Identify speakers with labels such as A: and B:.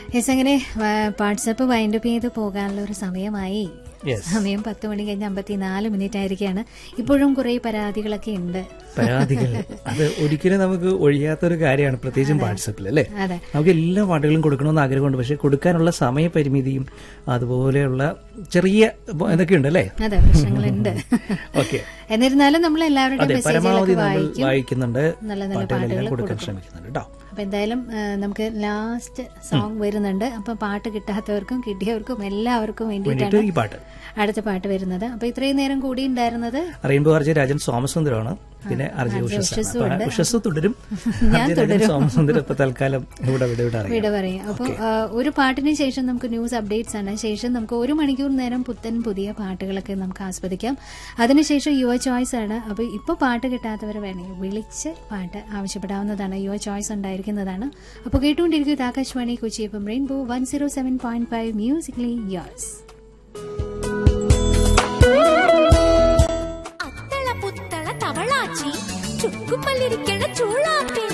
A: Yes അങ്ങനെ WhatsApp wind up ചെയ്ത് പോകാനുള്ള ഒരു സമയമായി
B: Yes.
A: സമയം പത്ത് മണി കഴിഞ്ഞ് അമ്പത്തിനാല് മിനിറ്റ് ആയിരിക്കാണ് ഇപ്പോഴും കുറെ പരാതികളൊക്കെ ഉണ്ട്
B: പരാതികൾ അത് ഒരിക്കലും നമുക്ക് ഒഴിയാത്തൊരു കാര്യമാണ് പ്രത്യേകിച്ചും വാട്സപ്പിൽ അല്ലേ
A: അതെ
B: നമുക്ക് എല്ലാ പാട്ടുകളും കൊടുക്കണമെന്ന് ആഗ്രഹമുണ്ട് പക്ഷെ കൊടുക്കാനുള്ള സമയപരിമിതിയും അതുപോലെയുള്ള ചെറിയ എന്തൊക്കെയുണ്ട് അല്ലേ
A: അതെ പ്രശ്നങ്ങളുണ്ട്
B: ഓക്കെ
A: എന്നിരുന്നാലും നമ്മൾ എല്ലാവരുടെയും
B: അതെ പരമാവധി
A: മെസ്സേജുകളൊക്കെ
B: നമ്മൾ
A: വായിക്കും
B: വായിക്കുന്നുണ്ട്
A: നല്ല നല്ല
B: പാട്ടുകളെല്ലാം
A: പാട്ടുകൾ
B: കൊടുക്കാൻ
A: കൊടുക്കും.
B: ശ്രമിക്കുന്നുണ്ട് കേട്ടോ
A: അപ്പൊ എന്തായാലും ആ, നമുക്ക് ലാസ്റ്റ് സോങ് വരുന്നുണ്ട് അപ്പൊ പാട്ട് കിട്ടാത്തവർക്കും കിട്ടിയവർക്കും എല്ലാവർക്കും വേണ്ടിയിട്ടാണ്
B: വേണ്ടിയിട്ട് ഈ പാട്ട്
A: അടുത്ത പാട്ട് വരുന്നത് അപ്പൊ ഇത്രയും നേരം കൂടി ഉണ്ടായിരുന്നത്
B: റെയിൻബോ ആർജെ രാജൻ സോമസുന്ദരമാണ് പിന്നെ ആർജെ ഉഷസ് ഉഷസ് തുടരും ആർജെ രാജൻ സോമസുന്ദരം ഇപ്പൊ തൽക്കാലം ഇവിടെ ഇവിടെ ഇവിടെ അറിയാം
A: വിട പറയാം അപ്പോൾ ഒരു പാട്ടിന് ശേഷം നമുക്ക് ന്യൂസ് അപ്ഡേറ്റ്സ് ആണ് ശേഷം നമുക്ക് ഒരു മണിക്കൂർ നേരം പുത്തൻ പുതിയ പാട്ടുകളൊക്കെ നമുക്ക് ആസ്വദിക്കാം അതിനുശേഷം യുവ ചോയ്സ് ആണ് അപ്പോൾ ഇപ്പോൾ പാട്ട് കിട്ടാത്തവർ വേണമെങ്കിൽ വിളിച്ച് പാട്ട് ആവശ്യപ്പെടാവുന്നതാണ് യുവ ചോയ്സ് ഉണ്ടായിരിക്കുന്നതാണ് അപ്പോൾ കേട്ടുകൊണ്ടിരിക്കും ഇത് Akashvani Kochi F rainbow one zero seven point five musically yours
C: അത്തള പുത്തള തവളാച്ചി ചുക്കുമല്ലിരിക്കണ ചൂളാപ്പി